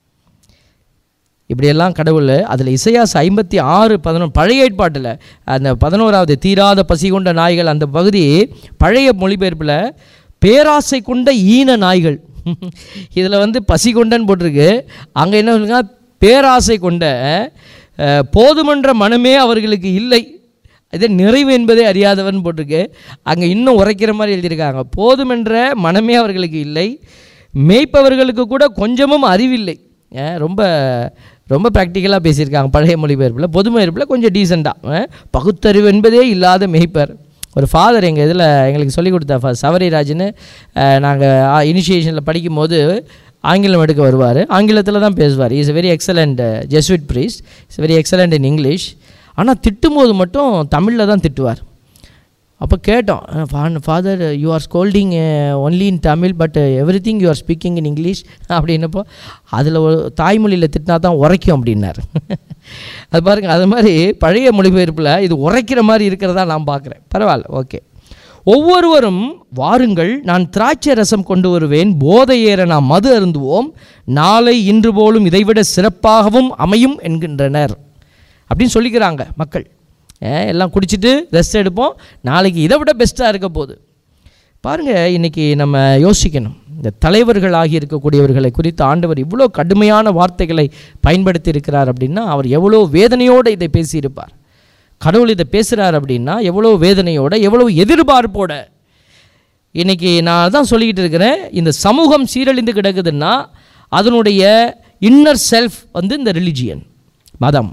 இப்படியெல்லாம் கடவுள் அதில் இசையாஸ் ஐம்பத்தி ஆறு பதினொன்று பழைய ஏற்பாட்டில் அந்த பதினோராவது தீராத பசி கொண்ட நாய்கள் அந்த பகுதி பழைய மொழிபெயர்ப்பில் பேராசை கொண்ட ஈன நாய்கள் இதில் வந்து பசி கொண்டன்னு போட்டிருக்கு அங்கே என்ன சொல்லுங்க பேராசை கொண்ட அஹ், போதுமன்ற மனமே அவர்களுக்கு இல்லை இதே நிறைவு என்பதே அறியாதவன் போட்டிருக்கு அங்கே இன்னும் உரைக்கிற மாதிரி எழுதியிருக்காங்க போதுமென்ற மனமே அவர்களுக்கு இல்லை மேய்ப்பவர்களுக்கு கூட கொஞ்சமும் அறிவில்லை ஏன், ரொம்ப ரொம்ப ப்ராக்டிக்கலாக பேசியிருக்காங்க பழைய மொழிபெயர்ப்பில் பொது மொழிபெயர்ப்பில் கொஞ்சம் டீசெண்டாக பகுத்தறிவு என்பதே இல்லாத மேய்ப்பர் ஒரு ஃபாதர் எங்கள் இதில் எங்களுக்கு சொல்லிக் கொடுத்தா ஃபா சவரிராஜ்னு நாங்கள் இனிஷியேஷனில் படிக்கும்போது ஆங்கிலம் எடுக்க வருவார் ஆங்கிலத்தில் தான் பேசுவார் is very excellent Jesuit priest is very excellent in English ஆனால் திட்டும்போது மட்டும் தமிழில் தான் திட்டுவார் அப்போ கேட்டோம் father you are scolding only in Tamil but everything you are speaking in English அப்படின்னப்போ அதில் ஒரு தாய்மொழியில் திட்டினா தான் உரைக்கும் அப்படின்னார் அது பாருங்கள் அது மாதிரி பழைய மொழிபெயர்ப்பில் இது உரைக்கிற மாதிரி இருக்கிறதா நான் பார்க்குறேன் பரவாயில்ல ஓகே ஒவ்வொருவரும் வாருங்கள் நான் திராட்சை ரசம் கொண்டு வருவேன் போதை ஏற நாம் மது அருந்துவோம் நாளை இன்று போலும் இதைவிட சிறப்பாகவும் அமையும் என்கின்றனர் அப்படின்னு சொல்லிக்கிறாங்க மக்கள் ஏன், எல்லாம் குடிச்சிட்டு ரெஸ்ட் எடுப்போம் நாளைக்கு இதை விட பெஸ்ட்டாக இருக்க போகுது பாருங்கள் இன்றைக்கி நம்ம யோசிக்கணும் இந்த தலைவர்கள் ஆகி இருக்கக்கூடியவர்களை குறித்து ஆண்டவர் இவ்வளோ கடுமையான வார்த்தைகளை பயன்படுத்தி இருக்கிறார் அப்படின்னா அவர் எவ்வளோ வேதனையோடு இதை பேசியிருப்பார் கடவுள் இதை பேசுகிறார் அப்படின்னா எவ்வளோ வேதனையோட எவ்வளோ எதிர்பார்ப்போட இன்னைக்கு நான் தான் சொல்லிக்கிட்டு இருக்கிறேன் இந்த சமூகம் சீரழிந்து கிடக்குதுன்னா அதனுடைய இன்னர் செல்ஃப் வந்து இந்த ரிலிஜியன் மதம்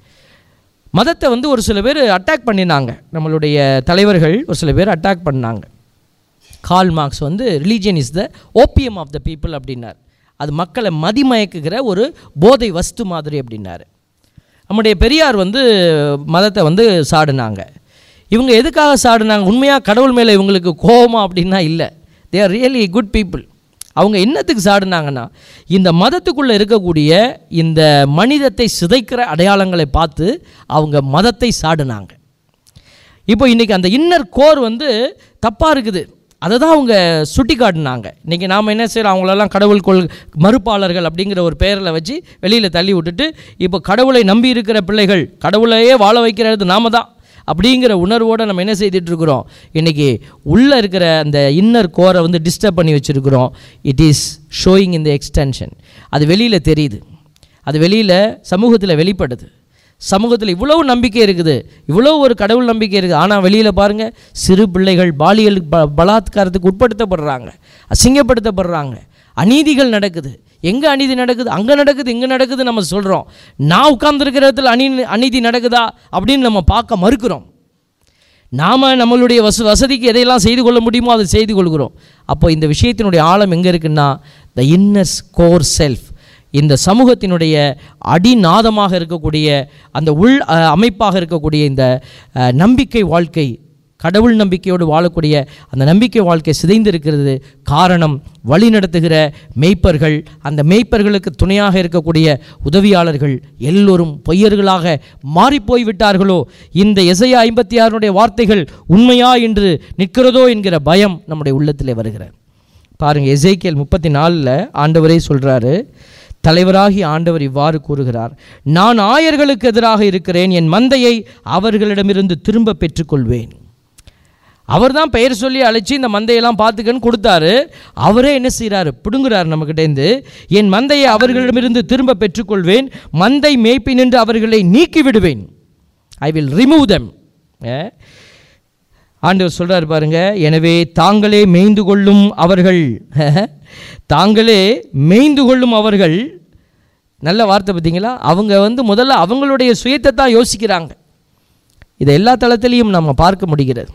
மதத்தை வந்து ஒரு சில பேர் அட்டாக் பண்ணினாங்க நம்மளுடைய தலைவர்கள் ஒரு சில பேர் அட்டாக் பண்ணாங்க கால் மார்க்ஸ் வந்து religion is the opium of the people அப்படின்னார் அது மக்களை மதிமயக்குகிற ஒரு போதை வஸ்து மாதிரி அப்படின்னாரு நம்முடைய பெரியார் வந்து மதத்தை வந்து சாடினாங்க இவங்க எதுக்காக சாடினாங்க உண்மையாக கடவுள் மேலே இவங்களுக்கு கோபமா அப்படின்னா இல்லை they are really good people அவங்க என்னத்துக்கு சாடினாங்கன்னா இந்த மதத்துக்குள்ளே இருக்கக்கூடிய இந்த மனிதத்தை சிதைக்கிற அடையாளங்களை பார்த்து அவங்க மதத்தை சாடினாங்க இப்போ இன்றைக்கி அந்த இன்னர் கோர் வந்து தப்பாக இருக்குது அதை தான் அவங்க சுட்டி காட்டினாங்க இன்றைக்கி நாம் என்ன செய்கிறோம் அவங்களெல்லாம் கடவுள் கொள் மறுப்பாளர்கள் அப்படிங்கிற ஒரு பெயரில் வச்சு வெளியில் தள்ளி விட்டுட்டு இப்போ கடவுளை நம்பி இருக்கிற பிள்ளைகள் கடவுளையே வாழ வைக்கிறது நாம தான் அப்படிங்கிற உணர்வோடு நம்ம என்ன செய்துட்டு இருக்கிறோம் இன்றைக்கி உள்ளே இருக்கிற அந்த இன்னர் கோரை வந்து டிஸ்டர்ப் பண்ணி வச்சுருக்கிறோம் இட் இஸ் ஷோயிங் இந்த எக்ஸ்டென்ஷன் அது வெளியில் தெரியுது அது வெளியில் சமூகத்தில் வெளிப்படுது சமூகத்தில் இவ்வளவு நம்பிக்கை இருக்குது இவ்வளோ ஒரு கடவுள் நம்பிக்கை இருக்குது ஆனால் வெளியில் பாருங்கள் சிறு பிள்ளைகள் பாலியல் ப பலாத்காரத்துக்கு உட்படுத்தப்படுறாங்க அசிங்கப்படுத்தப்படுறாங்க அநீதிகள் நடக்குது எங்கே அநீதி நடக்குது அங்கே நடக்குது இங்கே நடக்குது நம்ம சொல்கிறோம் நான் உட்கார்ந்துருக்கிற இடத்துல அநீ அநீதி நடக்குதா அப்படின்னு நம்ம பார்க்க மறுக்கிறோம் நாம் நம்மளுடைய வச வசதிக்கு எதையெல்லாம் செய்து கொள்ள முடியுமோ அதை செய்து கொள்கிறோம் அப்போ இந்த விஷயத்தினுடைய ஆழம் எங்கே இருக்குன்னா த இன்னர்ஸ் கோர் செல்ஃப் இந்த சமூகத்தினுடைய அடிநாதமாக இருக்கக்கூடிய அந்த உள் அஹ், அமைப்பாக இருக்கக்கூடிய இந்த அஹ், நம்பிக்கை வாழ்க்கை கடவுள் நம்பிக்கையோடு வாழக்கூடிய அந்த நம்பிக்கை வாழ்க்கை சிதைந்திருக்கிறது காரணம் வழி நடத்துகிற மெய்ப்பர்கள் அந்த மெய்ப்பர்களுக்கு துணையாக இருக்கக்கூடிய உதவியாளர்கள் எல்லோரும் பொய்யர்களாக மாறிப்போய் விட்டார்களோ இந்த இசையா ஐம்பத்தி ஆறுனுடைய வார்த்தைகள் உண்மையா என்று நிற்கிறதோ என்கிற பயம் நம்முடைய உள்ளத்திலே வருகிற பாருங்க எசேக்கியல் முப்பத்தி நாலில் ஆண்டவரே சொல்றாரு தலைவராகி ஆண்டவர் இவ்வாறு கூறுகிறார் நான் ஆயர்களுக்கு எதிராக இருக்கிறேன் என் மந்தையை அவர்களிடமிருந்து திரும்ப பெற்றுக்கொள்வேன் அவர் தான் பெயர் சொல்லி அழைச்சி இந்த மந்தையெல்லாம் பார்த்துக்கன்னு கொடுத்தாரு அவரே என்ன செய்கிறாரு பிடுங்குறாரு நம்மக்கிட்டேருந்து என் மந்தையை அவர்களிடமிருந்து திரும்ப பெற்றுக்கொள்வேன் மந்தை மேய்ப்பி நின்று அவர்களை நீக்கி விடுவேன் ஐ வில் ரிமூவ் them ஆண்டவர் சொல்றாரு பாருங்க எனவே தாங்களே மேய்ந்து கொள்ளும் அவர்கள் தாங்களே மேய்ந்து கொள்ளும் அவர்கள் நல்ல வார்த்தை பார்த்தீங்களா அவங்க வந்து முதல்ல அவங்களுடைய சுயத்தை தான் யோசிக்கிறாங்க இதை எல்லா தளத்திலையும் நம்ம பார்க்க முடிகிறது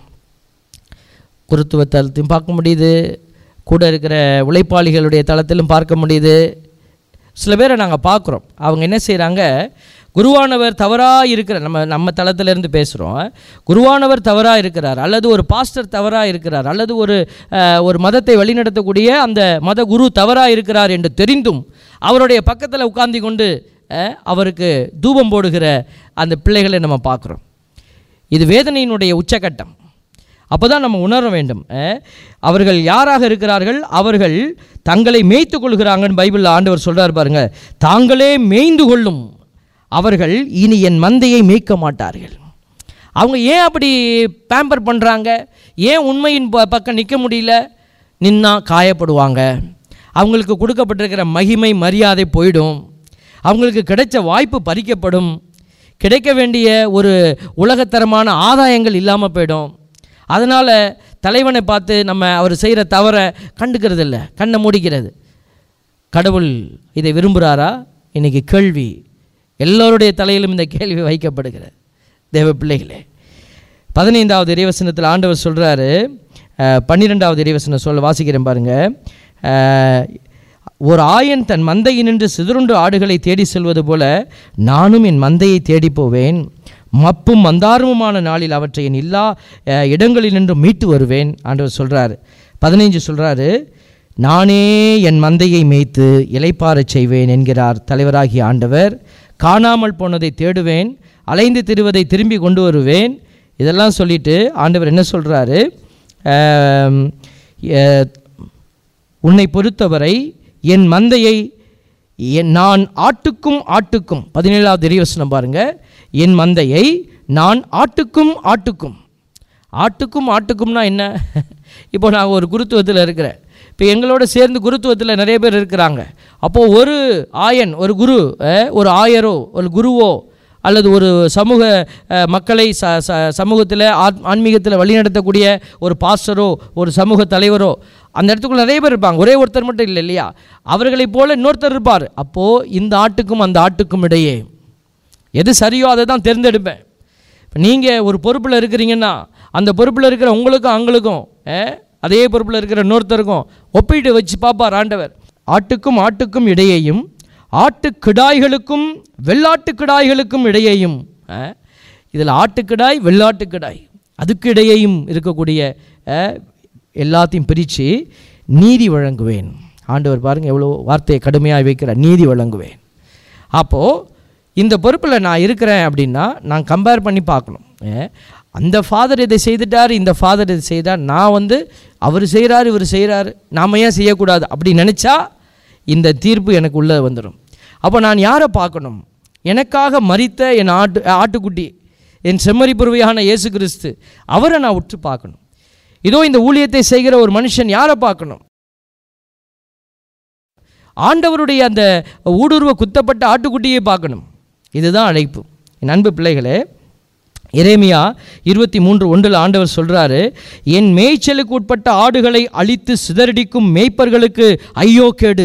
குருத்துவ தளத்தையும் பார்க்க முடியுது கூட இருக்கிற உழைப்பாளிகளுடைய தளத்திலும் பார்க்க முடியுது சில பேரை நாங்கள் பார்க்குறோம் அவங்க என்ன செய்கிறாங்க குருவானவர் தவறாக இருக்கிற நம்ம நம்ம தளத்திலேருந்து பேசுகிறோம் குருவானவர் தவறாக இருக்கிறார் அல்லது ஒரு பாஸ்டர் தவறாக இருக்கிறார் அல்லது ஒரு அஹ், ஒரு மதத்தை வழிநடத்தக்கூடிய அந்த மத குரு தவறாக இருக்கிறார் என்று தெரிந்தும் அவருடைய பக்கத்தில் உட்கார்ந்து கொண்டு அஹ், அவருக்கு தூபம் போடுகிற அந்த பிள்ளைகளை நம்ம பார்க்குறோம் இது வேதனையினுடைய உச்சகட்டம் அப்போ தான் நம்ம உணர வேண்டும் அஹ், அவர்கள் யாராக இருக்கிறார்கள் அவர்கள் தங்களை மேய்த்து கொள்கிறாங்கன்னு பைபிளில் ஆண்டவர் சொல்றார் பாருங்க தாங்களே மேய்ந்து கொள்ளும் அவர்கள் இனி என் மந்தையை மேய்க்க மாட்டார்கள் அவங்க ஏன் அப்படி பேம்பர் பண்ணுறாங்க ஏன் உண்மையின் ப- பக்கம் நிற்க முடியல நின்னா காயப்படுவாங்க அவங்களுக்கு கொடுக்கப்பட்டிருக்கிற மகிமை மரியாதை போயிடும் அவங்களுக்கு கிடைச்ச வாய்ப்பு பறிக்கப்படும் கிடைக்க வேண்டிய ஒரு உலகத்தரமான ஆதாயங்கள் இல்லாமல் போயிடும் அதனால் தலைவனை பார்த்து நம்ம அவர் செய்கிற தவறை கண்டுக்கிறது இல்லை கண்ணை மூடிக்கிறது கடவுள் இதை விரும்புகிறாரா இன்னைக்கு கேள்வி எல்லோருடைய தலையிலும் இந்த கேள்வி வைக்கப்படுகிறது தேவ பிள்ளைகளே பதினைந்தாவது இறைவசனத்தில் ஆண்டவர் சொல்கிறாரு பன்னிரெண்டாவது இறைவசனம் சொல்ல வாசிக்கிறேன் பாருங்க அஹ், ஒரு ஆயன் தன் மந்தையினின்று சிதறுண்டு ஆடுகளை தேடி செல்வது போல நானும் என் மந்தையை தேடி போவேன் மப்பும் மந்தாரமுமான நாளில் அவற்றை என் எல்லா அஹ், இடங்களினின்று மீட்டு வருவேன் ஆண்டவர் சொல்கிறார் பதினைஞ்சு சொல்கிறாரு நானே என் மந்தையை மேய்த்து இலைப்பாரச் செய்வேன் என்கிறார் தலைவராகிய ஆண்டவர் காணாமல் போனதை தேடுவேன் அலைந்து திரிவதை திரும்பி கொண்டு வருவேன் இதெல்லாம் சொல்லிட்டு ஆண்டவர் என்ன சொல்கிறாரு உன்னை பொறுத்தவரை என் மந்தையை என் நான் ஆட்டுக்கும் ஆட்டுக்கும் பதினேழாவது இறைவசனம் பாருங்க என் மந்தையை நான் ஆட்டுக்கும் ஆட்டுக்கும் ஆட்டுக்கும் ஆட்டுக்கும்னா என்ன இப்போ நான் ஒரு குருத்துவத்தில் இருக்கிறேன் இப்போ எங்களோட சேர்ந்து குருத்துவத்தில் நிறைய பேர் இருக்கிறாங்க அப்போது ஒரு ஆயன் ஒரு குரு அஹ், ஒரு ஆயரோ ஒரு குருவோ அல்லது ஒரு சமூக அஹ், மக்களை ச ச சமூகத்தில் ஆத் ஆன்மீகத்தில் வழிநடத்தக்கூடிய ஒரு பாஸ்டரோ ஒரு சமூக தலைவரோ அந்த இடத்துக்குள்ள நிறைய பேர் இருப்பாங்க ஒரே ஒருத்தர் மட்டும் இல்லை இல்லையா அவர்களைப் போல இன்னொருத்தர் இருப்பார் அப்போது இந்த ஆட்டுக்கும் அந்த ஆட்டுக்கும் இடையே எது சரியோ அதை தான் தேர்ந்தெடுப்பேன் இப்போ நீங்கள் ஒரு பொறுப்பில் இருக்கிறீங்கன்னா அந்த பொறுப்பில் இருக்கிற உங்களுக்கும் அவங்களுக்கும் அஹ், அதே பொறுப்பில் இருக்கிற இன்னொருத்தருக்கும் ஒப்பிட்டு வச்சு பார்ப்பார் ஆண்டவர் ஆட்டுக்கும் ஆட்டுக்கும் இடையேயும் ஆட்டுக்கிடாய்களுக்கும் வெள்ளாட்டுக்கிடாய்களுக்கும் இடையேயும் இதில் ஆட்டுக்கிடாய் வெள்ளாட்டுக்கிடாய் அதுக்கு இடையேயும் இருக்கக்கூடிய அஹ், எல்லாத்தையும் பிரித்து நீதி வழங்குவேன் ஆண்டவர் பாருங்கள் எவ்வளோ வார்த்தையை கடுமையாக வைக்கிறார் நீதி வழங்குவேன் அப்போது இந்த பொறுப்பில் நான் இருக்கிறேன் அப்படின்னா நான் கம்பேர் பண்ணி பார்க்கணும் அஹ், அந்த ஃபாதர் இதை செய்துட்டார் இந்த ஃபாதர் இதை செய்தார் நான் வந்து அவர் செய்கிறாரு இவர் செய்கிறாரு நாம ஏன் செய்யக்கூடாது அப்படி நினச்சா இந்த தீர்ப்பு எனக்கு உள்ளே வந்துடும் அப்போ நான் யாரை பார்க்கணும் எனக்காக மரித்த என் ஆட்டு ஆட்டுக்குட்டி என் செம்மறி புருவையான இயேசு கிறிஸ்து அவரை நான் உற்று பார்க்கணும் இதோ இந்த ஊழியத்தை செய்கிற ஒரு மனுஷன் யாரை பார்க்கணும் ஆண்டவருடைய அந்த ஊடுருவ குத்தப்பட்ட ஆட்டுக்குட்டியை பார்க்கணும் இதுதான் அழைப்பு என் அன்பு பிள்ளைகளே எரேமியா இருபத்தி மூன்று ஒன்றில் ஆண்டவர் சொல்கிறாரு என் மேய்ச்சலுக்கு உட்பட்ட ஆடுகளை அழித்து சிதறடிக்கும் மேய்ப்பர்களுக்கு ஐயோ கேடு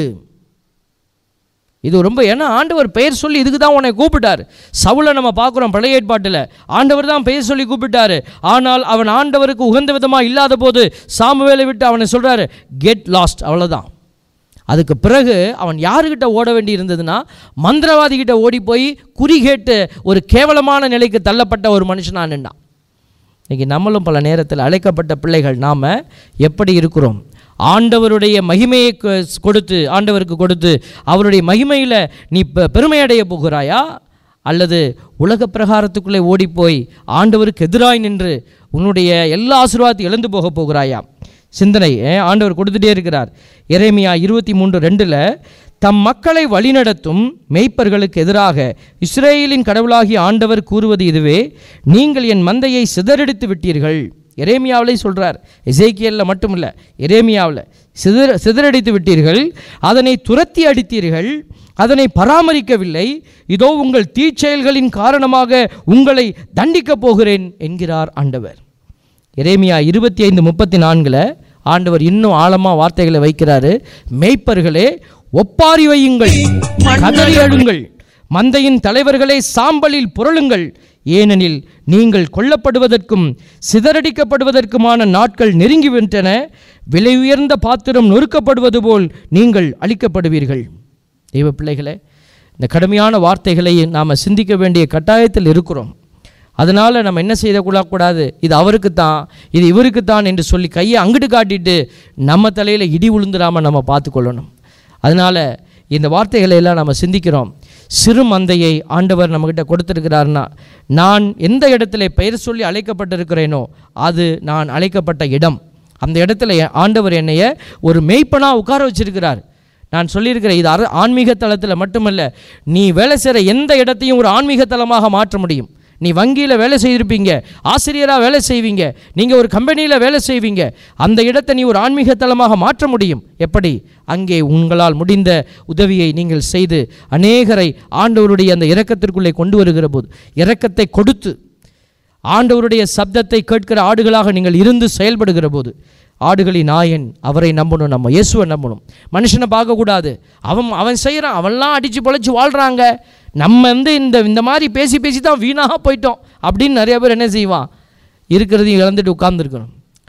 இது ரொம்ப ஏன்னா ஆண்டவர் பெயர் சொல்லி இதுக்கு தான் உன்னை கூப்பிட்டார் சவுலை நம்ம பார்க்குறோம் பழைய ஏற்பாட்டில் ஆண்டவர் தான் பெயர் சொல்லி கூப்பிட்டாரு ஆனால் அவன் ஆண்டவருக்கு உகந்த விதமாக இல்லாத போது சாமுவேலை விட்டு அவனை சொல்கிறாரு கெட் லாஸ்ட் அவ்வளோதான் அதுக்கு பிறகு அவன் யாருக்கிட்ட ஓட வேண்டி இருந்ததுன்னா மந்திரவாதிகிட்ட ஓடி போய் குறி கேட்டு ஒரு கேவலமான நிலைக்கு தள்ளப்பட்ட ஒரு மனுஷனாக நின்னான் இன்னைக்கு நம்மளும் பல நேரத்தில் அழைக்கப்பட்ட பிள்ளைகள் நாம் எப்படி இருக்கிறோம் ஆண்டவருடைய மகிமையை கொ- கொடுத்து ஆண்டவருக்கு கொடுத்து அவருடைய மகிமையில் நீ பெ- பெருமையடைய போகிறாயா அல்லது உலக பிரகாரத்துக்குள்ளே ஓடிப்போய் ஆண்டவருக்கு எதிராய் நின்று உன்னுடைய எல்லா ஆசீர்வாதத்தையும் இழந்து போக போகிறாயா சிந்தனை ஏன் ஆண்டவர் கொடுத்துட்டே இருக்கிறார் எரேமியா இருபத்தி மூன்று ரெண்டில் தம் மக்களை வழிநடத்தும் மெய்ப்பர்களுக்கு எதிராக இஸ்ரேலின் கடவுளாகிய ஆண்டவர் கூறுவது இதுவே நீங்கள் என் மந்தையை சிதறடித்து விட்டீர்கள் எரேமியாவிலே சொல்கிறார் எசேக்கியலில் மட்டும் இல்லை எரேமியாவில் சிதற சிதறடித்து விட்டீர்கள் அதனை துரத்தி அடித்தீர்கள் அதனை பராமரிக்கவில்லை இதோ உங்கள் தீச்செயல்களின் காரணமாக உங்களை தண்டிக்கப் போகிறேன் என்கிறார் ஆண்டவர் எரேமியா இருபத்தி ஐந்து முப்பத்தி நான்கில் ஆண்டவர் இன்னும் ஆழமாக வார்த்தைகளை வைக்கிறாரு மேய்ப்பர்களே ஒப்பாரி வையுங்கள் கதறி அழுங்கள் மந்தையின் தலைவர்களே சாம்பலில் புரளுங்கள் ஏனெனில் நீங்கள் கொல்லப்படுவதற்கும் சிதறடிக்கப்படுவதற்குமான நாட்கள் நெருங்கிவிட்டன விலை உயர்ந்த பாத்திரம் நொறுக்கப்படுவது போல் நீங்கள் அழிக்கப்படுவீர்கள் தெய்வ பிள்ளைகளே இந்த கடுமையான வார்த்தைகளை நாம் சிந்திக்க வேண்டிய கட்டாயத்தில் இருக்கிறோம் அதனால் நம்ம என்ன செய்யக்கூடாது இது அவருக்கு தான் இது இவருக்கு தான் என்று சொல்லி கையை அங்கிட்டு காட்டிட்டு நம்ம தலையில் இடி விழுந்துடாமல் நம்ம பார்த்துக்கொள்ளணும் அதனால் இந்த வார்த்தைகளை எல்லாம் நம்ம சிந்திக்கிறோம் சிறு மந்தையை ஆண்டவர் நம்மக்கிட்ட கொடுத்துருக்கிறாருன்னா நான் எந்த இடத்துல பெயர் சொல்லி அழைக்கப்பட்டிருக்கிறேனோ அது நான் அழைக்கப்பட்ட இடம் அந்த இடத்துல என் ஆண்டவர் என்னைய ஒரு மெய்ப்பனாக உட்கார வச்சிருக்கிறார் நான் சொல்லியிருக்கிறேன் இது அர ஆன்மீக தளத்தில் மட்டுமல்ல நீ வேலை செய்கிற எந்த இடத்தையும் ஒரு ஆன்மீக தலமாக மாற்ற முடியும் நீ வங்கியில் வேலை செய்திருப்பீங்க ஆசிரியராக வேலை செய்வீங்க நீங்கள் ஒரு கம்பெனியில் வேலை செய்வீங்க அந்த இடத்தை நீ ஒரு ஆன்மீக தலமாக மாற்ற முடியும் எப்படி அங்கே உங்களால் முடிந்த உதவியை நீங்கள் செய்து அநேகரை ஆண்டவருடைய அந்த இரக்கத்திற்குள்ளே கொண்டு வருகிற போது இரக்கத்தை கொடுத்து ஆண்டவருடைய சப்தத்தை கேட்கிற ஆடுகளாக நீங்கள் இருந்து செயல்படுகிற போது ஆடுகளின் நாயன் அவரை நம்பணும் நம்ம இயேசுவை நம்பணும் மனுஷனை பார்க்கக்கூடாது அவன் அவன் செய்கிறான் அவன்லாம் அடித்து பொழைச்சி வாழ்கிறாங்க நம்ம வந்து இந்த இந்த மாதிரி பேசி பேசி தான் வீணாக போயிட்டோம் அப்படின்னு நிறைய பேர் என்ன செய்வான் இருக்கிறதையும் இழந்துட்டு உட்கார்ந்துருக்கணும்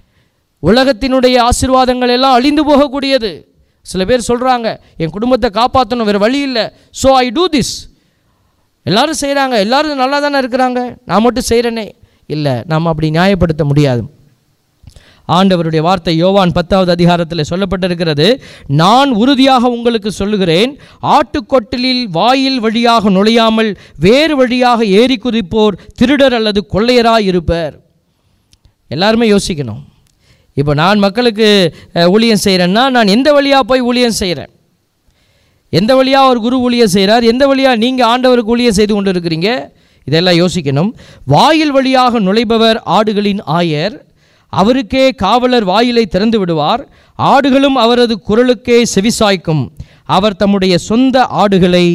உலகத்தினுடைய ஆசீர்வாதங்கள் எல்லாம் அழிந்து போகக்கூடியது சில பேர் சொல்கிறாங்க என் குடும்பத்தை காப்பாற்றணும் வேறு வழி இல்லை ஸோ ஐ டூ திஸ் எல்லாரும் செய்கிறாங்க எல்லாரும் நல்லா தானே இருக்கிறாங்க நான் மட்டும் செய்கிறேனே இல்லை நாம் அப்படி நியாயப்படுத்த முடியாது ஆண்டவருடைய வார்த்தை யோவான் பத்தாவது அதிகாரத்தில் சொல்லப்பட்டிருக்கிறது நான் உறுதியாக உங்களுக்கு சொல்லுகிறேன் ஆட்டுக்கொட்டிலில் வாயில் வழியாக நுழையாமல் வேறு வழியாக ஏறி குதிப்போர் திருடர் அல்லது கொள்ளையராய் இருப்பர் எல்லாருமே யோசிக்கணும் இப்போ நான் மக்களுக்கு அஹ், ஊழியம் செய்கிறேன்னா நான் எந்த வழியாக போய் ஊழியம் செய்கிறேன் எந்த வழியாக ஒரு குரு ஊழியம் செய்கிறார் எந்த வழியாக நீங்கள் ஆண்டவருக்கு ஊழியம் செய்து கொண்டு இருக்கிறீங்க இதெல்லாம் யோசிக்கணும் வாயில் வழியாக நுழைபவர் ஆடுகளின் ஆயர் அவருக்கே காவலர் வாயிலை திறந்து விடுவார் ஆடுகளும் அவரது குரலுக்கே செவிசாய்க்கும் அவர் தம்முடைய சொந்த ஆடுகளை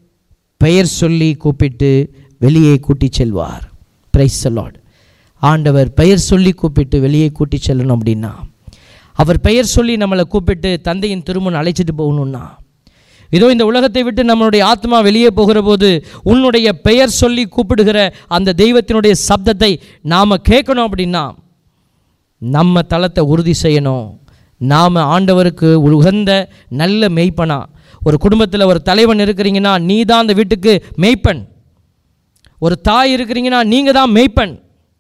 பெயர் சொல்லி கூப்பிட்டு வெளியே கூட்டிச் செல்வார் பிரைஸ் லார்ட் ஆண்டவர் பெயர் சொல்லி கூப்பிட்டு வெளியே கூட்டிச் செல்லணும் அப்படின்னா அவர் பெயர் சொல்லி நம்மளை கூப்பிட்டு தந்தையின் திருமணம் அழைச்சிட்டு போகணும்னா இதோ இந்த உலகத்தை விட்டு நம்மளுடைய ஆத்மா வெளியே போகிற போது உன்னுடைய பெயர் சொல்லி கூப்பிடுகிற அந்த தெய்வத்தினுடைய சப்தத்தை நாம் கேட்கணும் அப்படின்னா நம்ம தளத்தை உறுதி செய்யணும் நாம் ஆண்டவருக்கு உகந்த நல்ல மெய்ப்பனா ஒரு குடும்பத்தில் ஒரு தலைவன் இருக்கிறீங்கன்னா நீ தான் அந்த வீட்டுக்கு மெய்ப்பன் ஒரு தாய் இருக்கிறீங்கன்னா நீங்கள் தான் மெய்ப்பன்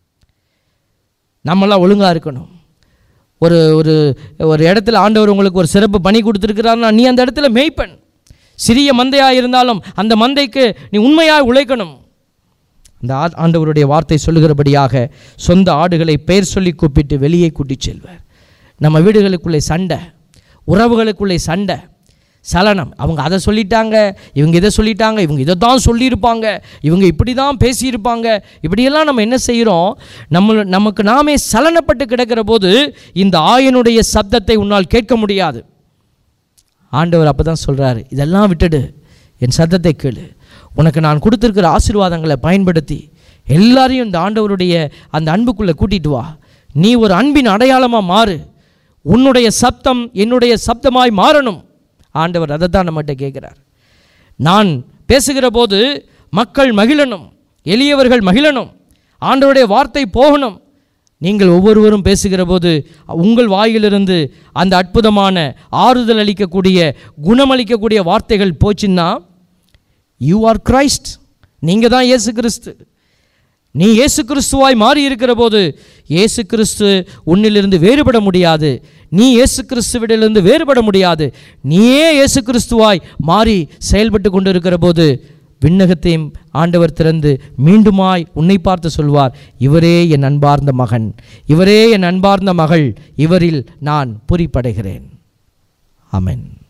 நம்மளாம் ஒழுங்காக இருக்கணும் ஒரு ஒரு ஒரு இடத்துல ஆண்டவர் உங்களுக்கு ஒரு சிறப்பு பணி கொடுத்துருக்கிறாருன்னா நீ அந்த இடத்துல மெய்ப்பன் சிறிய மந்தையாக இருந்தாலும் அந்த மந்தைக்கு நீ உண்மையாக உழைக்கணும் அந்த ஆ- ஆண்டவருடைய வார்த்தை சொல்லுகிறபடியாக சொந்த ஆடுகளை பெயர் சொல்லி கூப்பிட்டு வெளியே கூட்டிச் செல்வார் நம்ம வீடுகளுக்குள்ளே சண்டை உறவுகளுக்குள்ளே சண்டை சலனம் அவங்க அதை சொல்லிட்டாங்க இவங்க இதை சொல்லிட்டாங்க இவங்க இதை தான் சொல்லியிருப்பாங்க இவங்க இப்படி தான் பேசியிருப்பாங்க இப்படியெல்லாம் நம்ம என்ன செய்கிறோம் நம்ம நமக்கு நாமே சலனப்பட்டு கிடக்கிற போது இந்த ஆயனுடைய சப்தத்தை உன்னால் கேட்க முடியாது ஆண்டவர் அப்போ தான் சொல்கிறாரு இதெல்லாம் விட்டுடு என் சத்தத்தை கேளு உனக்கு நான் கொடுத்துருக்கிற ஆசீர்வாதங்களை பயன்படுத்தி எல்லாரையும் இந்த ஆண்டவருடைய அந்த அன்புக்குள்ளே கூட்டிட்டு வா நீ ஒரு அன்பின் அடையாளமாக மாறு உன்னுடைய சப்தம் என்னுடைய சப்தமாய் மாறணும் ஆண்டவர் அதை தான் நம்மகிட்ட கேட்குறார் நான் பேசுகிற போது மக்கள் மகிழணும் எளியவர்கள் மகிழணும் ஆண்டவருடைய வார்த்தை போகணும் நீங்கள் ஒவ்வொருவரும் பேசுகிற போது உங்கள் வாயிலிருந்து அந்த அற்புதமான ஆறுதல் அளிக்கக்கூடிய குணமளிக்கக்கூடிய வார்த்தைகள் போச்சுன்னா யூ ஆர் கிரைஸ்ட் நீங்கள் தான் இயேசு கிறிஸ்து நீ இயேசு கிறிஸ்துவாய் மாறி இருக்கிற போது இயேசு கிறிஸ்து உன்னிலிருந்து வேறுபட முடியாது நீ இயேசு கிறிஸ்துவிடலிருந்து வேறுபட முடியாது நீயே இயேசு கிறிஸ்துவாய் மாறி செயல்பட்டு கொண்டு இருக்கிற போது விண்ணகத்தையும் ஆண்டவர் திறந்து மீண்டுமாய் உன்னை பார்த்து சொல்வார் இவரே என் அன்பார்ந்த மகன் இவரே என் அன்பார்ந்த மகள் இவரில் நான் பொறிப்படைகிறேன் ஆமென்